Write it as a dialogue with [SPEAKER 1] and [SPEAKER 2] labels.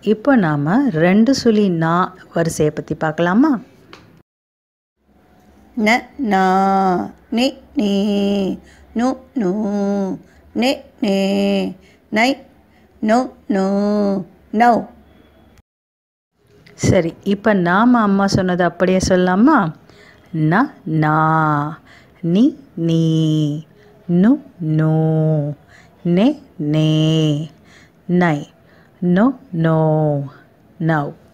[SPEAKER 1] இப்போ நாம் ரெண்டு சுழி நா வரிசையை பற்றி பார்க்கலாமா
[SPEAKER 2] ந நா நி நீ நு நு நெ நே நை நோ நோ நௌ
[SPEAKER 1] சரி இப்போ நாம் அம்மா சொன்னது அப்படியே சொல்லலாமா ந நா நி நீ நு நோ நெ நே நை நோ நோ நவ்